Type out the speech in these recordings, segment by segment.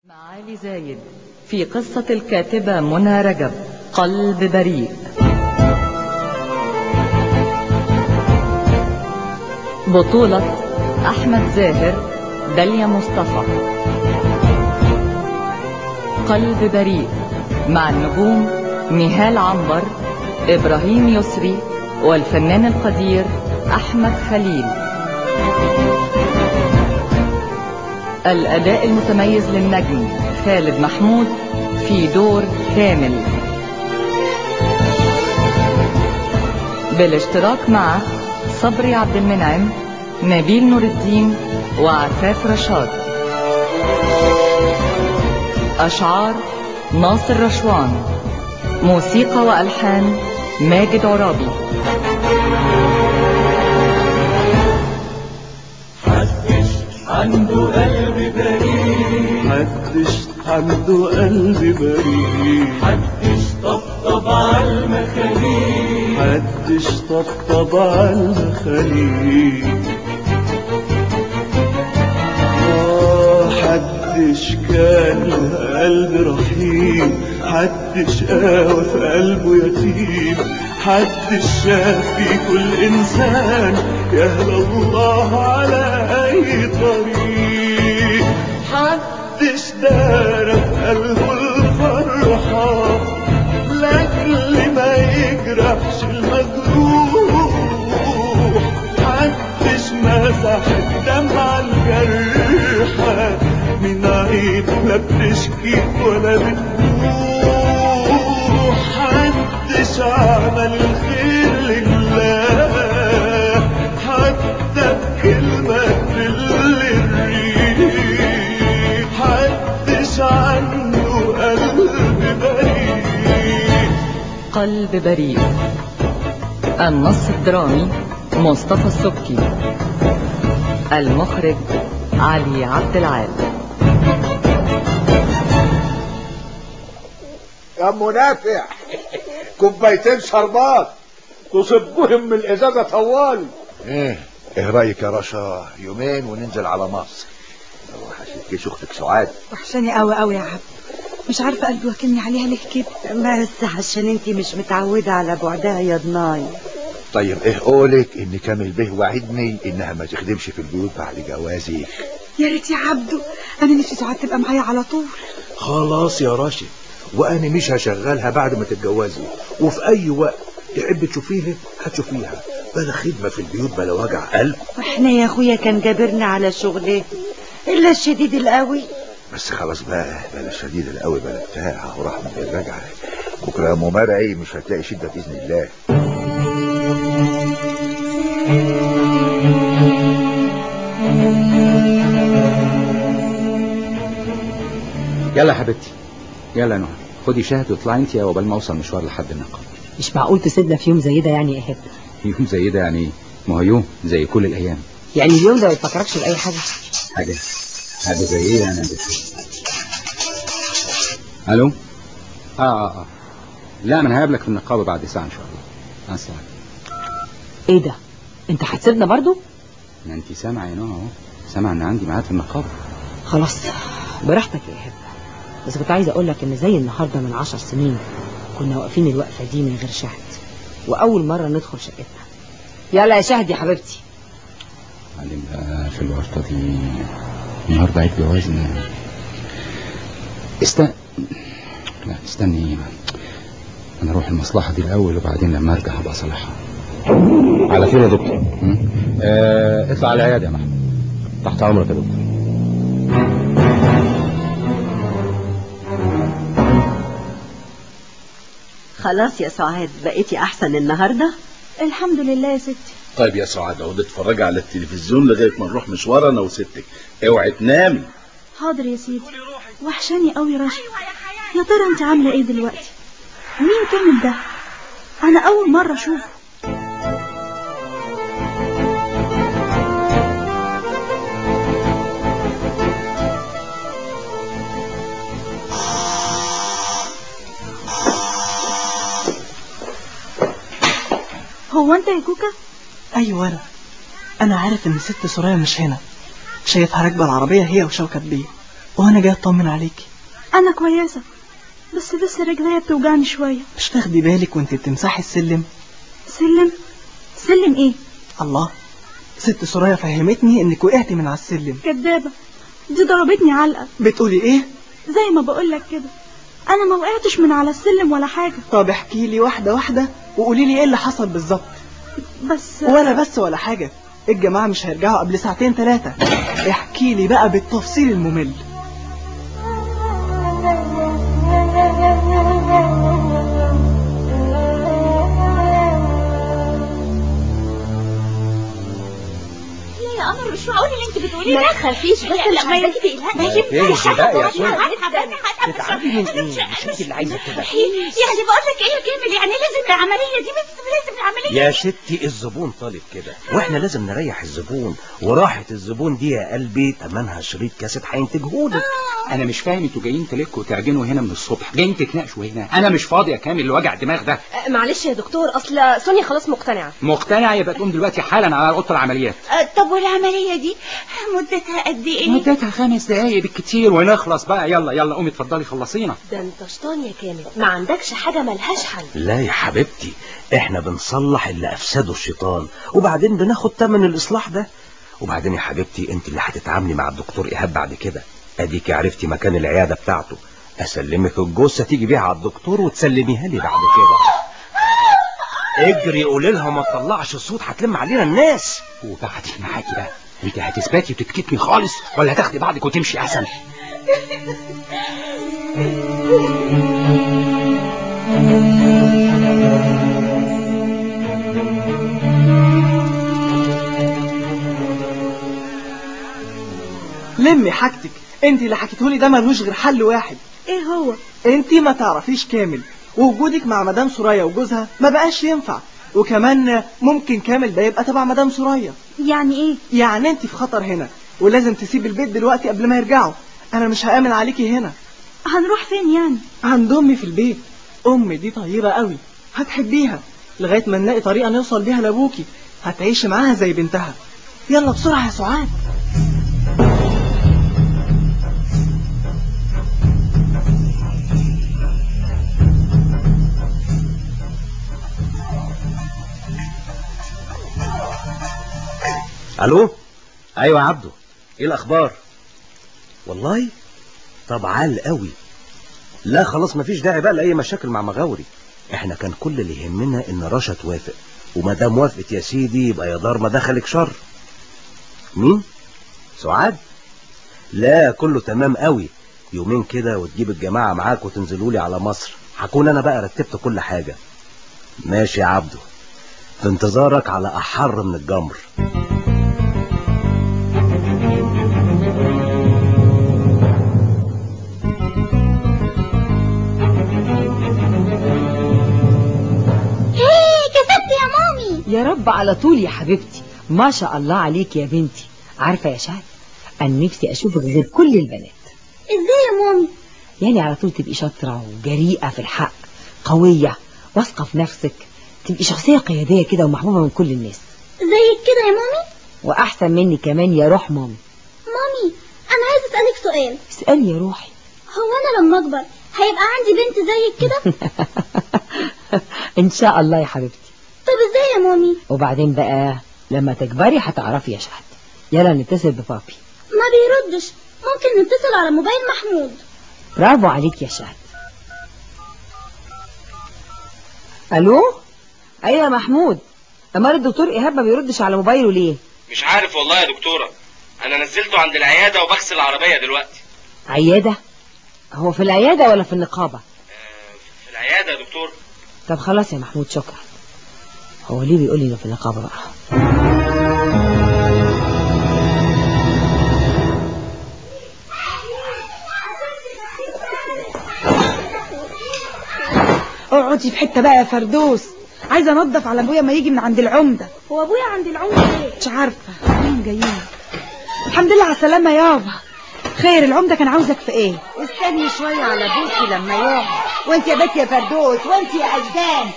معالي زايد في قصة الكاتبة منى رجب قلب بريء بطولة أحمد زاهر داليا مصطفى قلب بريء مع النجوم نهال عنبر إبراهيم يسري والفنان القدير أحمد خليل الأداء المتميز للنجم خالد محمود في دور كامل بالاشتراك مع صبري عبد المنعم نبيل نور الدين وعفاف رشاد أشعار ناصر رشوان موسيقى وألحان ماجد عرابي عنده قلب بريء محدش عنده قلب بريء محدش طبطب على المخاليق محدش طبطب على المخاليق آه حدش كان له قلب رحيم حدش قاوى في قلبه يتيم حدش شاف في كل إنسان يهدى الله على أي طريق حدش دار في قلبه الفرحة لأجل ما يجرحش المجروح محدش مسح الدمعة الجرحة من عين لا بتشكي ولا بتبوح محدش عمل الخير لله حتى بكلمة تل الريح محدش عنده قلب بريء قلب بريء النص الدرامي مصطفى السبكي المخرج علي عبد العال يا منافع كوبايتين شربات تصبهم من الازازه طوالي ايه ايه رايك يا رشا يومين وننزل على مصر اروح اشوف اختك سعاد وحشاني قوي قوي يا عبد مش عارفه قلبي واكلني عليها ليه كده بس عشان انتي مش متعودة على بعدها يا ضناي طيب ايه قولك ان كامل به وعدني انها ما تخدمش في البيوت بعد جوازي يا ريت يا عبدو انا نفسي سعاد تبقى معايا على طول خلاص يا راشد وانا مش هشغلها بعد ما تتجوزي وفي اي وقت تحب تشوفيها هتشوفيها بلا خدمة في البيوت بلا وجع قلب واحنا يا اخويا كان جابرنا على شغله الا الشديد القوي بس خلاص بقى بلا شديد القوي بلا بتاع ورحمة الرجعة بكرة يا ام مرعي مش هتلاقي شدة بإذن الله يلا يا حبيبتي يلا يا نهى خدي شاهد واطلعي انت قبل ما اوصل مشوار لحد النقابه مش معقول تسيبنا في يوم زي ده يعني يا ايهاب يوم زي ده يعني ايه ما هو يوم زي كل الايام يعني اليوم ده ما يفكركش باي حاجه حاجه حاجه زي ايه يعني الو اه اه اه لا ما انا هقابلك في النقابه بعد ساعه ان شاء الله مع السلامه ايه ده انت هتسيبنا برضو ما انت سامعه يا نهى اهو سامعه ان عندي ميعاد في النقابه خلاص براحتك يا ايهاب بس كنت عايزه اقول لك ان زي النهارده من عشر سنين كنا واقفين الوقفه دي من غير شهد واول مره ندخل شقتنا يلا يا شهد يا حبيبتي معلم بقى في الورطه دي النهارده عيد جوازنا است لا استني انا اروح المصلحه دي الاول وبعدين لما ارجع هبقى اصلحها على فين يا دكتور آه اطلع على العياده يا محمود تحت امرك يا دكتور خلاص يا سعاد بقيتي احسن النهارده الحمد لله يا ستي طيب يا سعاد اقعد اتفرجي على التلفزيون لغايه ما نروح مشوار انا وستك اوعي تنامي حاضر يا سيدي وحشاني قوي رشا يا ترى انت عامله ايه دلوقتي مين كامل ده انا اول مره اشوفه هو انت يا كوكا ايوه انا انا عارف ان ست سوريا مش هنا شايفها راكبه العربيه هي وشوكت بيه وانا جاي اطمن عليكي انا كويسه بس لسه رجليا بتوجعني شويه مش تاخدي بالك وانت بتمسحي السلم سلم سلم ايه الله ست سوريا فهمتني انك وقعتي من على السلم كدابه دي ضربتني علقه بتقولي ايه زي ما بقولك كده انا ما وقعتش من على السلم ولا حاجه طب احكي لي واحده واحده وقولي لي ايه اللي حصل بالظبط بس ولا بس ولا حاجه الجماعه مش هيرجعوا قبل ساعتين ثلاثه احكي لي بقى بالتفصيل الممل يا قمر مش معقول اللي انت بتقوليه ما ده تخافيش بس لا مش ما عايزاكي ينفعش تقلقي. ايه ده بقى يا سوري تتعبي تتعبي من ايه مش انت اللي عايزه كده يعني بقول لك ايه يا كامل يعني لازم العمليه دي بس لازم العمليه يا ستي الزبون طالب كده واحنا لازم نريح الزبون وراحة الزبون دي يا قلبي تمنها شريط كاسيت هينتجهولك انا مش فاهم انتوا جايين تلكوا وتعجنوا هنا من الصبح جايين تتناقشوا هنا انا مش فاضي يا كامل لوجع الدماغ ده أه، معلش يا دكتور اصل سونيا خلاص مقتنعه مقتنع يبقى تقوم دلوقتي حالا على اوضه العمليات آه، طب والعمليه دي مدتها قد ايه مدتها خمس دقايق بالكتير ونخلص بقى يلا يلا قومي اتفضلي خلصينا ده انت شطان يا كامل ما عندكش حاجه ملهاش حل لا يا حبيبتي احنا بنصلح اللي افسده الشيطان وبعدين بناخد تمن الاصلاح ده وبعدين يا حبيبتي انت اللي هتتعاملي مع الدكتور ايهاب بعد كده اديكي عرفتي مكان العياده بتاعته اسلمك الجثه تيجي بيها على الدكتور وتسلميها لي بعد كده اجري قولي لها ما تطلعش صوت هتلم علينا الناس وبعدين معاكي بقى انت هتثبتي وتتكتمي خالص ولا هتاخدي بعضك وتمشي احسن لمي حاجتك انت اللي حكيتهولي ده ملوش غير حل واحد ايه هو انت ما تعرفيش كامل ووجودك مع مدام سوريا وجوزها ما بقاش ينفع وكمان ممكن كامل ده يبقى تبع مدام سوريا يعني ايه يعني انت في خطر هنا ولازم تسيب البيت دلوقتي قبل ما يرجعوا انا مش هامن عليكي هنا هنروح فين يعني عند امي في البيت امي دي طيبة قوي هتحبيها لغاية ما نلاقي طريقة نوصل بيها لابوكي هتعيشي معاها زي بنتها يلا بسرعة يا سعاد الو ايوه يا عبده ايه الاخبار والله طب عال قوي لا خلاص مفيش داعي بقى لاي مشاكل مع مغاوري احنا كان كل اللي يهمنا ان رشا توافق وما دام وافقت يا سيدي يبقى يا دار ما دخلك شر مين سعاد لا كله تمام قوي يومين كده وتجيب الجماعة معاك وتنزلوا لي على مصر هكون انا بقى رتبت كل حاجة ماشي يا عبده في انتظارك على احر من الجمر ايه كسبت يا مامي يا رب على طول يا حبيبتي ما شاء الله عليك يا بنتي عارفة يا شهد أنا نفسي أشوفك زي كل البنات ازاي يا مامي يعني على طول تبقي شاطرة وجريئة في الحق قوية واثقة في نفسك تبقي شخصية قيادية كده ومحبوبة من كل الناس زيك كده يا مامي وأحسن مني كمان يا روح مامي مامي انا عايز اسالك سؤال اسألي يا روحي هو انا لما اكبر هيبقى عندي بنت زيك كده إن شاء الله يا حبيبتي طب ازاي يا مامي وبعدين بقى لما تكبري هتعرفي يا شهد يلا نتصل ببابي ما بيردش ممكن نتصل على موبايل محمود برافو عليك يا شهد الو ايوه يا محمود امال الدكتور ايهاب ما بيردش على موبايله ليه مش عارف والله يا دكتورة انا نزلته عند العيادة وبغسل العربية دلوقتي عياده هو في العياده ولا في النقابه في العيادة يا دكتور طب خلاص يا محمود شكرا هو ليه بيقول لي انه في النقابه بقى اقعدي في حته بقى يا فردوس عايزه انضف على ابويا ما يجي من عند العمده هو ابويا عند العمده ليه مش عارفه مين جايين الحمد لله على السلامه يابا خير العمده كان عاوزك في ايه استني شوية على ابوكي لما يقعد وانت يا بنت يا فردوس وانت يا عزام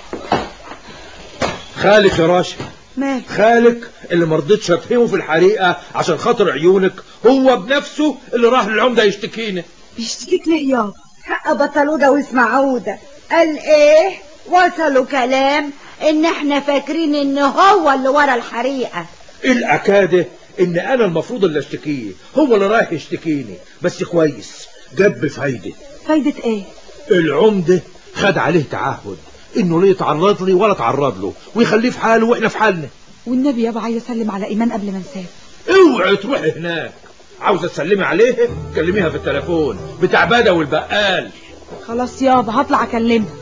خالك يا راشد مال خالك اللي مرضتش اتهمه في الحريقة عشان خاطر عيونك هو بنفسه اللي راح للعمدة يشتكينا بيشتكيك ليه يابا حق بطلودة واسمعودة قال ايه وصلوا كلام ان احنا فاكرين ان هو اللي ورا الحريقة الأكادة إن أنا المفروض اللي أشتكيه هو اللي رايح يشتكيني بس كويس جاب بفايدة فايدة ايه العمدة خد عليه تعهد إنه لا يتعرض لي ولا اتعرض له ويخليه في حاله وإحنا في حالنا والنبي يابا عايز اسلم على ايمان قبل ما نسافر اوعي تروحي هناك عاوزة تسلمي عليه كلميها في التليفون بتاع بدوي والبقال خلاص يابا هطلع اكلمها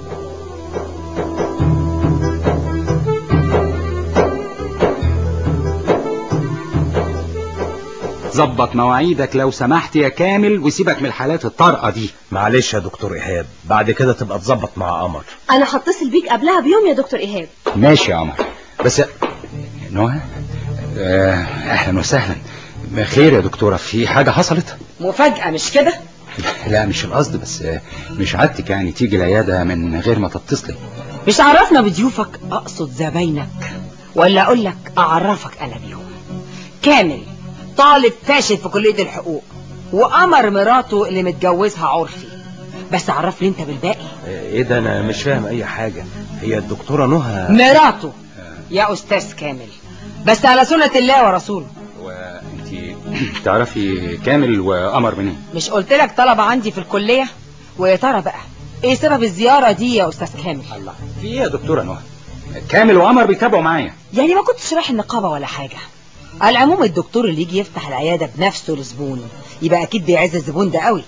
ظبط مواعيدك لو سمحت يا كامل وسيبك من الحالات الطارئة دي معلش يا دكتور إيهاب بعد كده تبقى تظبط مع قمر انا هتصل بيك قبلها بيوم يا دكتور ايهاب ماشي يا قمر بس نهى آه، اهلا وسهلا خير يا دكتورة في حاجة حصلت مفاجأة مش كده لا مش القصد بس آه، مش عادتك يعني تيجي العيادة من غير ما تتصلي مش عرفنا بضيوفك اقصد زباينك ولا اقول لك اعرفك انا بيهم كامل طالب فاشل في كلية الحقوق وقمر مراته اللي متجوزها عرفي بس عرفني انت بالباقي ايه ده انا مش فاهم اي حاجة هي الدكتورة نهى مراته يا استاذ كامل بس على سنة الله ورسوله وانت تعرفي كامل وقمر منين مش قلت لك طلبة عندي في الكلية ويا ترى بقى ايه سبب الزيارة دي يا استاذ كامل الله في ايه يا دكتورة نهى كامل وقمر بيتابعوا معايا يعني ما كنتش رايح النقابة ولا حاجة على العموم الدكتور اللي يجي يفتح العيادة بنفسه لزبون يبقى اكيد بيعز الزبون ده قوي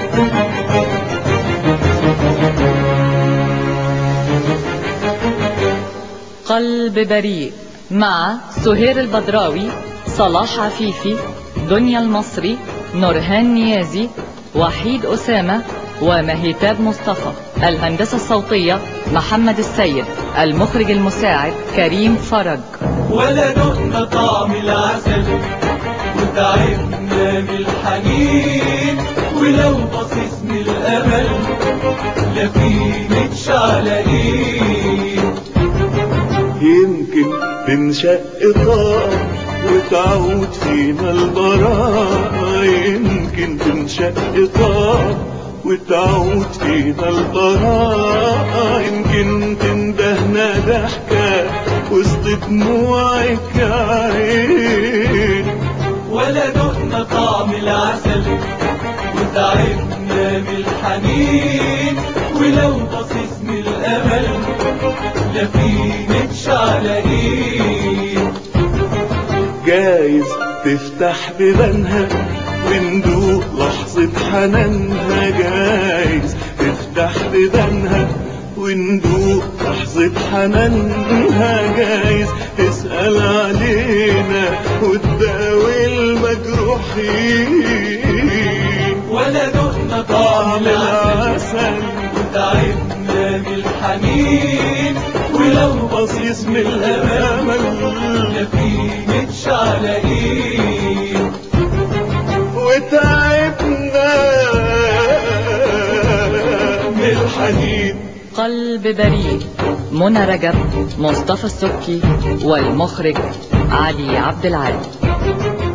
قلب بريء مع سهير البدراوي صلاح عفيفي دنيا المصري نورهان نيازي وحيد أسامة ومهيتاب مصطفى الهندسة الصوتية محمد السيد المخرج المساعد كريم فرج ولا دقنا طعم العسل وتعبنا من الحنين ولو بصيص من الامل لا في متشعلقين يمكن تنشق طاق وتعود فينا البراءة يمكن تنشق طاق وتعود فينا البراءة يمكن تندهنا ضحكة وسط دموعك يا عين ولا دقنا طعم العسل وتعبنا من الحنين ولو بصيص من الامل لا في متشعلقين جايز تفتح بيبانها وندوق لحظة حنانها جايز تفتح بيبانها وندوق لحظة حنانها جايز تسأل علينا وتداوي المجروحين ولا دقنا طعم العسل وتعبنا من الحنين ولو بصيص من الأمل لا في متشعلقين وتعبنا من الحنين قلب بريء منى رجب مصطفى السبكي والمخرج علي عبد العال